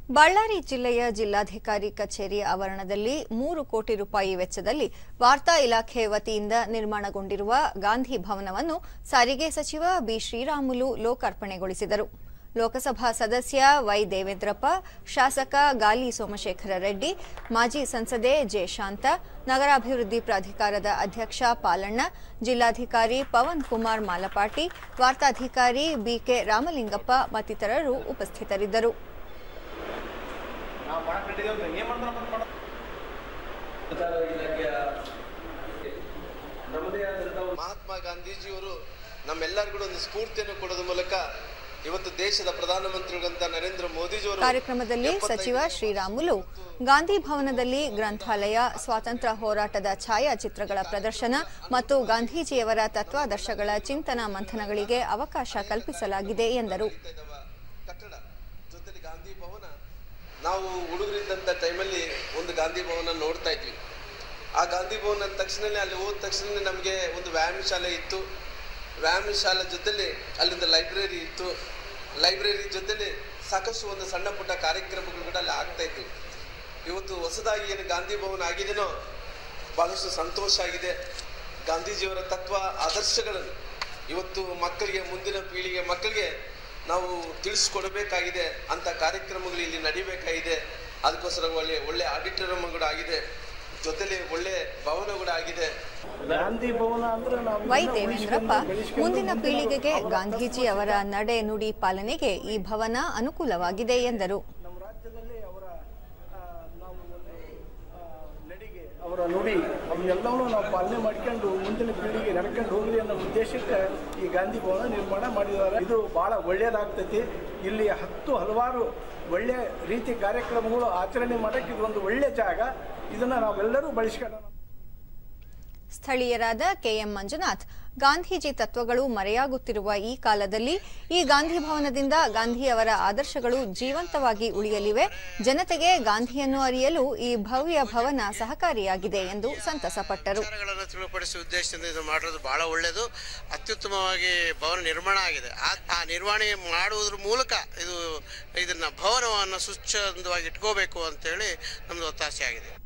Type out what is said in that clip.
ಬಳ್ಳಾರಿ ಜಿಲ್ಲೆಯ ಜಿಲ್ಲಾಧಿಕಾರಿ ಕಚೇರಿ ಆವರಣದಲ್ಲಿ ಮೂರು ಕೋಟಿ ರೂಪಾಯಿ ವೆಚ್ಚದಲ್ಲಿ ವಾರ್ತಾ ಇಲಾಖೆ ವತಿಯಿಂದ ನಿರ್ಮಾಣಗೊಂಡಿರುವ ಗಾಂಧಿ ಭವನವನ್ನು ಸಾರಿಗೆ ಸಚಿವ ಬಿ ಶ್ರೀರಾಮುಲು ಲೋಕಾರ್ಪಣೆಗೊಳಿಸಿದರು ಲೋಕಸಭಾ ಸದಸ್ಯ ವೈ ದೇವೇಂದ್ರಪ್ಪ ಶಾಸಕ ಗಾಲಿ ಸೋಮಶೇಖರ ರೆಡ್ಡಿ ಮಾಜಿ ಸಂಸದೆ ಜೆ ಶಾಂತ ನಗರಾಭಿವೃದ್ಧಿ ಪ್ರಾಧಿಕಾರದ ಅಧ್ಯಕ್ಷ ಪಾಲಣ್ಣ ಜಿಲ್ಲಾಧಿಕಾರಿ ಪವನ್ ಕುಮಾರ್ ಮಾಲಪಾಟಿ ವಾರ್ತಾಧಿಕಾರಿ ಬಿಕೆ ರಾಮಲಿಂಗಪ್ಪ ಮತ್ತಿತರರು ಉಪಸ್ಥಿತರಿದ್ದರು ನಾವು ಮಾಡಕ್ ರೆಡಿ ಇದೇವ್ರಿ ಏನ್ ಮಾಡ್ತಾರ ಮತ್ತೆ ಮಾಡೋದು ಪ್ರಚಾರ ಇಲಾಖೆಯ ನಮ್ಮದೇ ಆದಂತಹ ಒಂದು ಮಹಾತ್ಮ ಗಾಂಧೀಜಿಯವರು ನಮ್ಮೆಲ್ಲರಿಗೂ ಒಂದು ಸ್ಫೂರ್ತಿಯನ್ನು ಕೊಡೋದ್ರ ಮೂಲಕ ಇವತ್ತು ದೇಶದ ಪ್ರಧಾನಮಂತ್ರಿಗಳಂತ ನರೇಂದ್ರ ಮೋದಿಜಿಯವರು ಕಾರ್ಯಕ್ರಮದಲ್ಲಿ ಸಚಿವ ಶ್ರೀರಾಮುಲು ಗಾಂಧಿ ಭವನದಲ್ಲಿ ಗ್ರಂಥಾಲಯ ಸ್ವಾತಂತ್ರ್ಯ ಹೋರಾಟದ ಛಾಯಾಚಿತ್ರಗಳ ಪ್ರದರ್ಶನ ಮತ್ತು ಗಾಂಧೀಜಿಯವರ ತತ್ವಾದರ್ಶಗಳ ಚಿಂತನ ಮಂಥನಗಳಿಗೆ ಅವಕಾಶ ಕಲ್ಪಿಸಲಾಗಿದೆ ಎಂದರು ಇದ್ದಾವ ಕಟ್ಟಡ ಜೊತೆಲಿ ಗಾಂಧಿ ಭವನ ನಾವು ಹುಡುಗರಿದ್ದಂಥ ಟೈಮಲ್ಲಿ ಒಂದು ಗಾಂಧಿ ಭವನ ನೋಡ್ತಾ ಇದ್ವಿ ಆ ಗಾಂಧಿ ಭವನ ಅಂದ ತಕ್ಷಣನೇ ಅಲ್ಲಿ ಹೋದ ತಕ್ಷಣ ನಮಗೆ ಒಂದು ವ್ಯಾಯಾಮ ಶಾಲೆ ಇತ್ತು ವ್ಯಾಯಾಮ ಶಾಲೆ ಜೊತೆಲಿ ಅಲ್ಲಿಂದ ಲೈಬ್ರರಿ ಇತ್ತು ಲೈಬ್ರರಿ ಜೊತೆಲಿ ಸಾಕಷ್ಟು ಒಂದು ಸಣ್ಣ ಪುಟ್ಟ ಕಾರ್ಯಕ್ರಮಗಳು ಕೂಡ ಅಲ್ಲಿ ಆಗ್ತಾ ಇದ್ವು ಇವತ್ತು ಹೊಸದಾಗಿ ಏನು ಗಾಂಧಿ ಭವನ ಆಗಿದೆನೋ ಬಹಳಷ್ಟು ಸಂತೋಷ ಆಗಿದೆ ಗಾಂಧೀಜಿಯವರ ತತ್ವ ಆದರ್ಶಗಳನ್ನು ಇವತ್ತು ಮಕ್ಕಳಿಗೆ ಮುಂದಿನ ಪೀಳಿಗೆ ಮಕ್ಕಳಿಗೆ ನಾವು ತಿಳಿಸ್ಕೊಡ್ಬೇಕಾಗಿದೆ ಅಂತ ಕಾರ್ಯಕ್ರಮಗಳು ಇಲ್ಲಿ ನಡಿಬೇಕಾಗಿದೆ ಅದಕ್ಕೋಸ್ಕರ ಒಳ್ಳೆ ಒಳ್ಳೆ ಆಡಿಟೋರಿಯಂ ಕೂಡ ಆಗಿದೆ ಜೊತೆಲಿ ಒಳ್ಳೆ ಭವನ ಕೂಡ ಆಗಿದೆ ಗಾಂಧಿ ಭವನ ಅಂದ್ರೆ ನಾವು ವೈ ದೇವೇಂದ್ರಪ್ಪ ಮುಂದಿನ ಪೀಳಿಗೆಗೆ ಗಾಂಧೀಜಿ ಅವರ ನಡೆ ನುಡಿ ಪಾಲನೆಗೆ ಈ ಭವನ ಅನುಕೂಲವಾಗಿದೆ ಎಂದರು ನಮ್ಮ ರಾಜ್ಯದಲ್ಲಿ ಅವರ ಆ, ನಾವು ಒಂದು ಆ, ನಡಿಗೆ ಅವರ ನುಡಿ ಅವನ್ನೆಲ್ಲವನ್ನೂ ನಾವು ಪಾಲನೆ ಮಾಡ್ಕೊಂಡು ಮುಂದಿನ ಪೀಳಿಗೆ ನಡ್ಕೊಂಡು ಹೋಗಲಿ ಅನ್ನೋ ಉದ್ದೇಶಕ್ಕೆ ಈ ಗಾಂಧಿ ಭವನ ನಿರ್ಮಾಣ ಮಾಡಿದ್ದಾರೆ ಇದು ಬಹಳ ಒಳ್ಳೆಯದಾಗ್ತೈತಿ ಇಲ್ಲಿ ಹತ್ತು ಹಲವಾರು ಒಳ್ಳೆ ರೀತಿ ಕಾರ್ಯಕ್ರಮಗಳು ಆಚರಣೆ ಮಾಡಕ್ಕೆ ಇದೊಂದು ಒಳ್ಳೆ ಜಾಗ ಇದನ್ನ ನಾವೆಲ್ಲರೂ ಬಳಸ್ಕೊಳ್ಳೋಣ ಸ್ಥಳೀಯರಾದ ಕೆಎಂ ಮಂಜುನಾಥ್ ಗಾಂಧೀಜಿ ತತ್ವಗಳು ಮರೆಯಾಗುತ್ತಿರುವ ಈ ಕಾಲದಲ್ಲಿ ಈ ಗಾಂಧಿ ಭವನದಿಂದ ಗಾಂಧಿಯವರ ಆದರ್ಶಗಳು ಜೀವಂತವಾಗಿ ಉಳಿಯಲಿವೆ ಜನತೆಗೆ ಗಾಂಧಿಯನ್ನು ಅರಿಯಲು ಈ ಭವ್ಯ ಭವನ ಸಹಕಾರಿಯಾಗಿದೆ ಎಂದು ಸಂತಸಪಟ್ಟರು ವಿಚಾರಗಳನ್ನು ತಿಳಿಪಡಿಸುವ ಉದ್ದೇಶದಿಂದ ಇದು ಮಾಡಿರೋದು ಬಹಳ ಒಳ್ಳೆಯದು ಅತ್ಯುತ್ತಮವಾಗಿ ಭವನ ನಿರ್ಮಾಣ ಆಗಿದೆ ಆ- ಆ ನಿರ್ವಹಣೆ ಮಾಡುವುದ್ರ ಮೂಲಕ ಇದು ಇದನ್ನ ಭವನವನ್ನು ಸುಚ್ಛಂದವಾಗಿ ಇಟ್ಕೋಬೇಕು ಅಂತೇಳಿ ನಮ್ದು ಒತ್ತಾಸೆ ಆಗಿದೆ